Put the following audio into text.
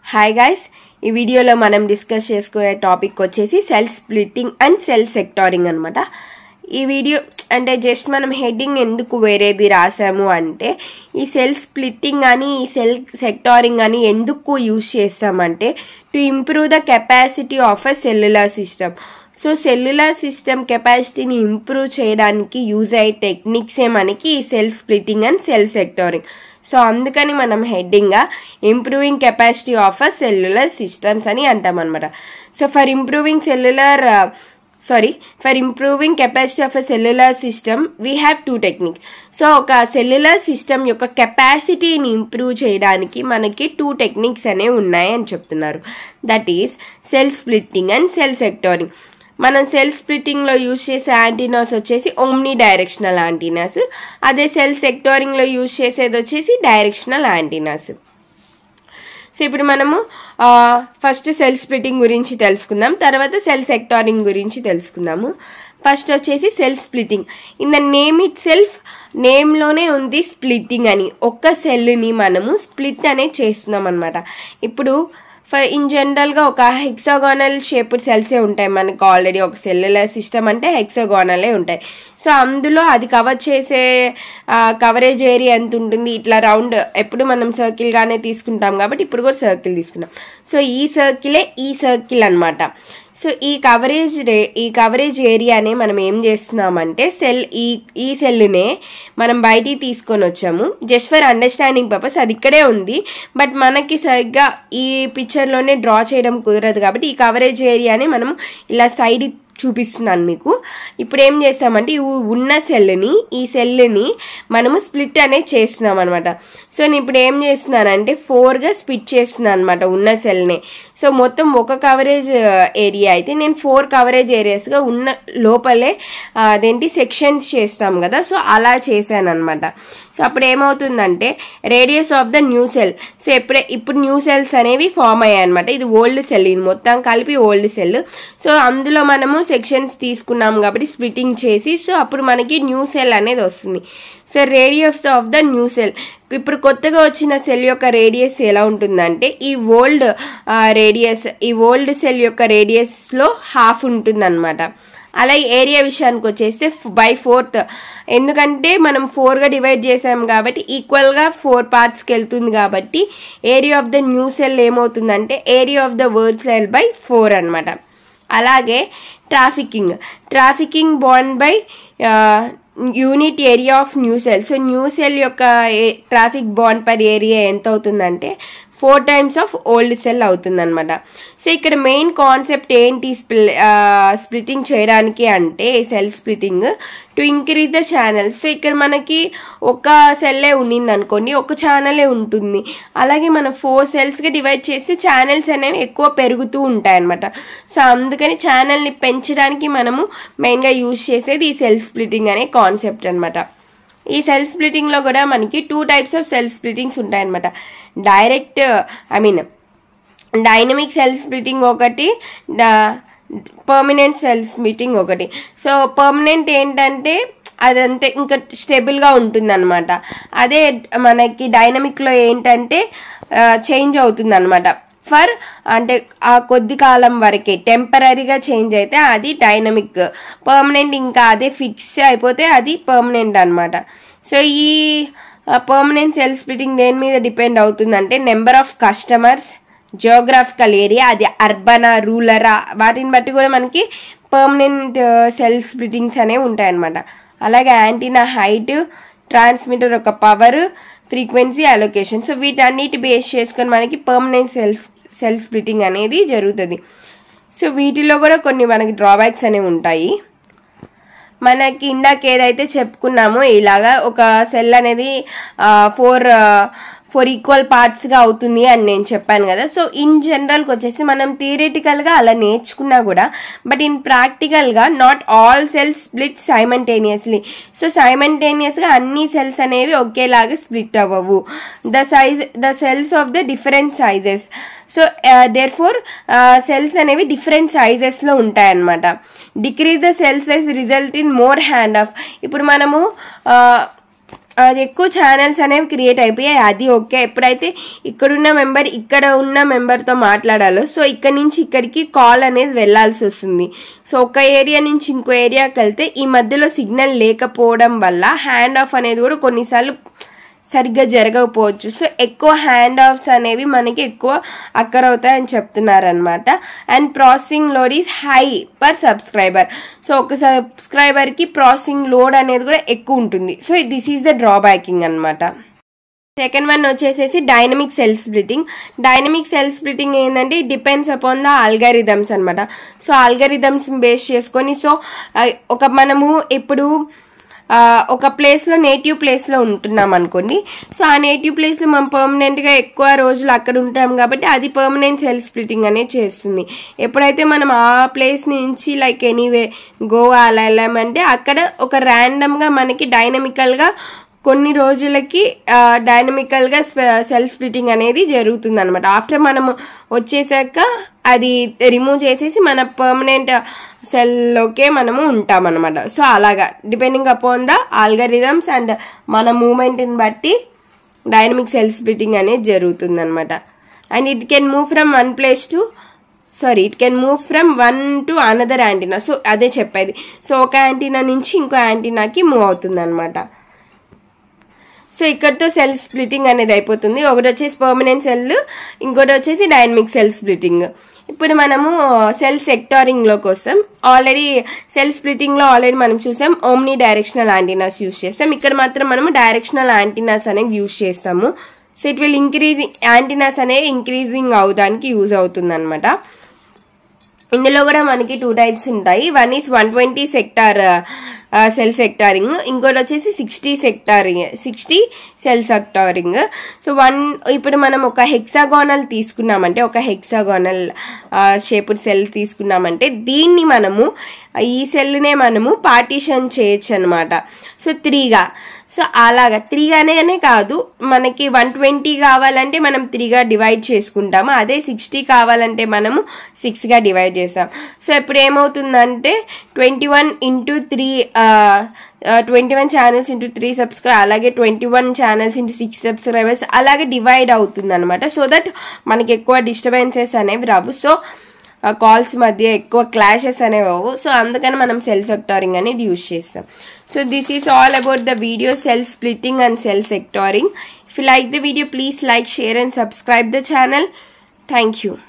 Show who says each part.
Speaker 1: hi guys ఈ వీడియోలో మనం డిస్కస్ చేసుకునే టాపిక్ వచ్చేసి cell splitting and cell sectoring అనమాట ఈ వీడియో అంటే జస్ట్ మనం హెడ్డింగ్ ఎందుకు వేరేది రాసాము అంటే ఈ సెల్ స్ప్లిట్టింగ్ అని ఈ సెల్ సెక్టారింగ్ అని ఎందుకు యూజ్ చేస్తామంటే to improve the capacity of a cellular system so cellular system కెపాసిటీని ఇంప్రూవ్ చేయడానికి యూజ్ అయ్యే టెక్నిక్సే మనకి ఈ cell splitting and cell sectoring so అందుకని మనం హెడ్డింగ్గా improving capacity of a cellular systems అని అంటాం అనమాట so for improving cellular sorry for improving capacity of a cellular system we have two techniques so ఒక సెల్యులర్ సిస్టమ్ యొక్క కెపాసిటీని improve చేయడానికి మనకి టూ టెక్నిక్స్ అనేవి ఉన్నాయి అని చెప్తున్నారు that is cell splitting and cell sectoring మనం సెల్ స్ప్లిట్టింగ్లో యూజ్ చేసే యాంటీనాస్ వచ్చేసి ఓమ్నీ డైరెక్షనల్ యాంటీనాస్ అదే సెల్ సెక్టారింగ్లో యూజ్ చేసేది వచ్చేసి డైరెక్షనల్ యాంటీనాస్ సో ఇప్పుడు మనము ఫస్ట్ సెల్ స్ప్లిట్టింగ్ గురించి తెలుసుకుందాం తర్వాత సెల్ సెక్టారింగ్ గురించి తెలుసుకుందాము ఫస్ట్ వచ్చేసి cell splitting in the name itself నేమ్లోనే ఉంది స్ప్లిట్టింగ్ అని ఒక్క సెల్ని మనము స్ప్లిట్ అనేది చేస్తున్నాం అనమాట ఇప్పుడు ఫర్ ఇన్ జనరల్గా ఒక హెక్సాగానల్ షేప్డ్ సెల్సే ఉంటాయి మనకు ఆల్రెడీ ఒక సెల్యులర్ సిస్టమ్ అంటే హెక్సాగానలే ఉంటాయి సో అందులో అది కవర్ చేసే కవరేజ్ ఏరియా ఎంత ఉంటుంది ఇట్లా రౌండ్ ఎప్పుడు మనం సర్కిల్గానే తీసుకుంటాం కాబట్టి ఇప్పుడు కూడా సర్కిల్ తీసుకున్నాం సో ఈ సర్కిలే ఈ సర్కిల్ అనమాట సో ఈ కవరేజ్ రే ఈ కవరేజ్ ఏరియానే మనం ఏం చేస్తున్నామంటే సెల్ ఈ ఈ సెల్నే మనం బయటికి తీసుకొని వచ్చాము జస్ట్ ఫర్ అండర్స్టాండింగ్ పర్పస్ అది ఇక్కడే ఉంది బట్ మనకి సరిగ్గా ఈ పిక్చర్లోనే డ్రా చేయడం కుదరదు కాబట్టి ఈ కవరేజ్ ఏరియాని మనం ఇలా సైడ్ చూపిస్తున్నాను మీకు ఇప్పుడు ఏం చేస్తామంటే ఈ ఉన్న సెల్ని ఈ సెల్ని మనము స్ప్లిట్ అనేది చేస్తున్నాం అనమాట సో నేను ఇప్పుడు ఏం చేస్తున్నానంటే ఫోర్గా స్ప్లిట్ చేస్తున్నాను అనమాట ఉన్న సెల్ని సో మొత్తం ఒక కవరేజ్ ఏరియా అయితే నేను ఫోర్ కవరేజ్ ఏరియాస్గా ఉన్న లోపలే అదేంటి సెక్షన్స్ చేస్తాం కదా సో అలా చేశాను అనమాట సో అప్పుడు ఏమవుతుందంటే radius of the new cell so ఎప్పుడే ఇప్పుడు న్యూ సెల్స్ అనేవి ఫామ్ అయ్యాయి అనమాట ఇది ఓల్డ్ సెల్ ఇది మొత్తం కలిపి ఓల్డ్ సెల్ సో అందులో మనము సెక్షన్స్ తీసుకున్నాం కాబట్టి స్ప్లిట్టింగ్ చేసి సో అప్పుడు మనకి న్యూ సెల్ అనేది వస్తుంది so radius of the new cell ఇప్పుడు కొత్తగా వచ్చిన సెల్ యొక్క రేడియస్ ఎలా ఉంటుందంటే ఈ ఓల్డ్ రేడియస్ ఈ ఓల్డ్ సెల్ యొక్క రేడియస్లో హాఫ్ ఉంటుందన్నమాట అలాగే ఏరియా విషయానికి వచ్చేస్తే బై ఫోర్త్ ఎందుకంటే మనం ఫోర్గా డివైడ్ చేసాం కాబట్టి ఈక్వల్గా ఫోర్ పార్ట్స్కి వెళ్తుంది కాబట్టి area of the new cell ఏమవుతుందంటే area of the word cell by four అనమాట అలాగే trafficking trafficking bond by unit area of new cell so new cell యొక్క ట్రాఫిక్ బాండ్ పర్ ఏరియా ఎంత అవుతుందంటే four times of old cell అవుతుందన్నమాట so ఇక్కడ main concept ఏంటి splitting చేయడానికి అంటే cell splitting to increase the channels so ఇక్కడ మనకి ఒక సెల్లే ఉండింది అనుకోండి ఒక ఛానలే ఉంటుంది అలాగే మనం ఫోర్ సెల్స్గా డివైడ్ చేస్తే ఛానల్స్ అనేవి ఎక్కువ పెరుగుతూ ఉంటాయి అనమాట సో అందుకని ఛానల్ని పెంచడానికి మనము మెయిన్గా యూజ్ చేసేది ఈ సెల్ స్ప్లిట్టింగ్ అనే కాన్సెప్ట్ అనమాట ఈ సెల్ స్ప్లిట్టింగ్లో కూడా మనకి two types of cell splittings ఉంటాయన్నమాట direct I mean dynamic cell splitting ఒకటి పర్మనెంట్ సెల్ స్ప్లిట్టింగ్ ఒకటి సో పర్మనెంట్ ఏంటంటే అదంతే ఇంకా స్టేబుల్గా ఉంటుంది అనమాట అదే మనకి డైనమిక్లో ఏంటంటే చేంజ్ అవుతుంది అనమాట ఫర్ అంటే ఆ కొద్ది కాలం వరకే టెంపరీగా చేంజ్ అయితే అది డైనమిక్ పర్మనెంట్ ఇంకా అదే ఫిక్స్ అయిపోతే అది పర్మనెంట్ అనమాట సో ఈ పర్మనెంట్ సెల్ స్ప్లిటింగ్ దేని మీద డిపెండ్ అవుతుందంటే number of customers geographical area అది అర్బనా రూలరా వాటిని బట్టి కూడా మనకి పర్మనెంట్ సెల్ స్ప్లిటింగ్స్ అనేవి ఉంటాయన్నమాట అలాగే యాంటీనా హైట్ ట్రాన్స్మిటర్ యొక్క పవర్ ఫ్రీక్వెన్సీ అలొకేషన్ సో వీటన్నిటి బేస్ చేసుకొని మనకి పర్మనెంట్ సెల్స్ సెల్ స్ప్లిట్టింగ్ అనేది జరుగుతుంది సో వీటిలో కూడా కొన్ని మనకి డ్రాబ్యాక్స్ అనేవి ఉంటాయి మనకి ఇందాక ఏదైతే చెప్పుకున్నామో ఇలాగా ఒక సెల్ అనేది ఫోర్ ఫోర్ ఈక్వల్ పార్ట్స్గా అవుతుంది అని నేను చెప్పాను కదా సో ఇన్ జనరల్కి వచ్చేసి మనం థియరిటికల్గా అలా నేర్చుకున్నా కూడా బట్ ఇన్ ప్రాక్టికల్గా not all cells split simultaneously so సైమంటేనియస్గా అన్ని సెల్స్ అనేవి ఒకేలాగా స్ప్లిట్ అవ్వవు the size the cells of the different sizes so there four cells అనేవి డిఫరెంట్ సైజెస్లో ఉంటాయన్నమాట decrease the cell size result in more hand off ఇప్పుడు మనము అది ఎక్కువ ఛానల్స్ అనేవి క్రియేట్ అయిపోయాయి అది ఓకే ఎప్పుడైతే ఇక్కడున్న మెంబర్ ఇక్కడ ఉన్న మెంబర్తో మాట్లాడాలో సో ఇక్కడ నుంచి ఇక్కడికి కాల్ అనేది వెళ్ళాల్సి వస్తుంది సో ఒక ఏరియా నుంచి ఇంకో ఏరియాకి వెళ్తే ఈ మధ్యలో సిగ్నల్ లేకపోవడం వల్ల హ్యాండ్ ఆఫ్ అనేది కూడా కొన్నిసార్లు సరిగ్గా జరగకపోవచ్చు సో ఎక్కువ హ్యాండ్ ఆఫ్స్ అనేవి మనకి ఎక్కువ అక్కరవుతాయని చెప్తున్నారనమాట and processing load is high per subscriber so ఒక సబ్స్క్రైబర్ కి ప్రాసెసింగ్ లోడ్ అనేది కూడా ఎక్కువ ఉంటుంది so this is the drawbacking అనమాట సెకండ్ వన్ వచ్చేసేసి dynamic cell splitting dynamic cell splitting ఏంటంటే డిపెండ్స్ అపాన్ ద ఆల్గరిథమ్స్ అనమాట సో ఆల్గరిథమ్స్ బేస్ చేసుకొని సో ఒక మనము ఇప్పుడు ఒక ప్లేస్లో నేటివ్ ప్లేస్లో ఉంటున్నాం అనుకోండి సో ఆ నేటివ్ ప్లేస్లో మనం పర్మనెంట్గా ఎక్కువ రోజులు అక్కడ ఉంటాం కాబట్టి అది పర్మనెంట్ సెల్ స్ప్లిటింగ్ అనేది చేస్తుంది ఎప్పుడైతే మనం ఆ ప్లేస్ నుంచి లైక్ ఎనీవే గోవా అలా వెళ్ళామంటే అక్కడ ఒక ర్యాండమ్గా మనకి డైనమికల్గా కొన్ని రోజులకి డైనమికల్గా సెల్ స్ప్లిటింగ్ అనేది జరుగుతుంది అనమాట ఆఫ్టర్ మనము వచ్చేసాక అది రిమూవ్ చేసేసి మన పర్మనెంట్ సెల్లోకే మనము ఉంటామన్నమాట సో అలాగా depending upon the algorithms and మన మూమెంట్ని బట్టి డైనమిక్ సెల్ స్ప్లిటింగ్ అనేది జరుగుతుంది అనమాట and it can move from one place to sorry it can move from one to another antenna so అదే చెప్పేది సో ఒక యాంటీనా నుంచి ఇంకో యాంటీనాకి మూవ్ అవుతుంది అనమాట సో ఇక్కడతో సెల్ స్ప్లిటింగ్ అనేది అయిపోతుంది ఒకటి వచ్చేసి పర్మనెంట్ సెల్ ఇంకోటి వచ్చేసి డైనమిక్ సెల్ స్ప్లిటింగ్ ఇప్పుడు మనము సెల్ సెక్టారింగ్లో కోసం ఆల్రెడీ సెల్ స్ప్లిటింగ్లో ఆల్రెడీ మనం చూసాం ఓమ్నీ డైరెక్షనల్ యాంటీనాస్ యూస్ చేస్తాం ఇక్కడ మాత్రం మనము డైరెక్షనల్ యాంటీనాస్ అనేవి యూస్ చేస్తాము so it will increase antennas అనేవి ఇంక్రీజింగ్ అవడానికి యూజ్ అవుతుంది అనమాట ఇందులో కూడా మనకి టూ టైప్స్ ఉంటాయి one is one twenty sector cell sectoring ఇంకోటి వచ్చేసి sixty sectoring sixty cell sectoring so one ఇప్పుడు మనం ఒక హెక్సాగోనల్ తీసుకున్నామంటే ఒక హెక్సాగోనల్ షేప్డ్ సెల్ తీసుకున్నామంటే దీన్ని మనము ఈ సెల్నే మనము పార్టీషన్ చేయొచ్చు అనమాట సో త్రీగా సో అలాగా త్రీగానే కాదు మనకి వన్ ట్వంటీ కావాలంటే మనం త్రీగా డివైడ్ చేసుకుంటాము అదే సిక్స్టీ కావాలంటే మనము సిక్స్గా డివైడ్ చేస్తాం సో ఇప్పుడు ఏమవుతుందంటే twenty one into three twenty one channels into three subscribe అలాగే twenty one channels into six subscribers అలాగే డివైడ్ అవుతుంది అనమాట సో దట్ మనకి ఎక్కువ డిస్టర్బెన్సెస్ అనేవి రావు సో కాల్స్ మధ్య ఎక్కువ క్లాషెస్ అనేవి అవ్వవు సో అందుకని మనం సెల్ సెక్టారింగ్ అనేది యూజ్ చేస్తాం so this is all about the video cell splitting and cell sectoring if you like the video please like share and subscribe the channel thank you